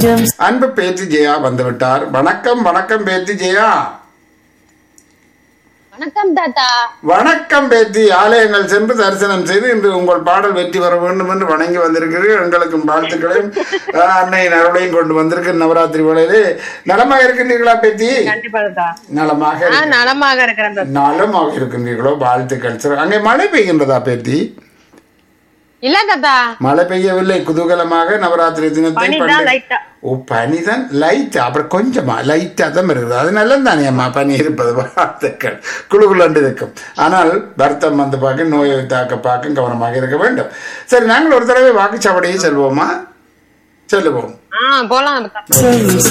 கொஞ்சம் அன்பு பேத்தி ஜெயா வந்துவிட்டார் வணக்கம் வணக்கம் பேத்தி ஜெயா வணக்கம் தாத்தா வணக்கம் பேத்தி ஆலயங்கள் சென்று தரிசனம் செய்து இன்று உங்கள் பாடல் வெற்றி பெற வேண்டும் என்று வணங்கி வந்திருக்கிறீர்கள் எங்களுக்கும் வாழ்த்துக்களையும் அஹ், அன்னையின் அருளையும் கொண்டு வந்திருக்க நவராத்திரி வேளையிலே நலமாக இருக்கின்றீர்களா பேத்தி கண்டிப்பா தாத்தா நலமாக ஆ, இருக்கிறேன். நலமாக இருக்கிறேன் தாத்தா நலமாக இருக்கின்றீர்களோ வாழ்த்துக்கள் சிற- அங்கே மழை பெய்கின்றதா பேத்தி இல்ல தாத்தா மழை பெய்யவில்லை குதூகலமாக நவராத்திரி தினத்தை பனிதான் பண்டைய- லைட்டா ஓ பனிதான் லைட் அப்புறம் கொஞ்சமா லைட்டா தான் இருக்குது அது நல்லது தானே அம்மா பனி இருப்பது வாழ்த்துக்கள் குழு குழண்டு இருக்கும் ஆனால் வருத்தம் வந்து பார்க்க நோயை தாக்க பார்க்க கவனமாக இருக்க வேண்டும் சரி நாங்கள் ஒரு தடவை வாக்குச்சாவடியை செல்வோமா செல்லுவோம் ஆ போலாம் தாத்தா சொல்லும்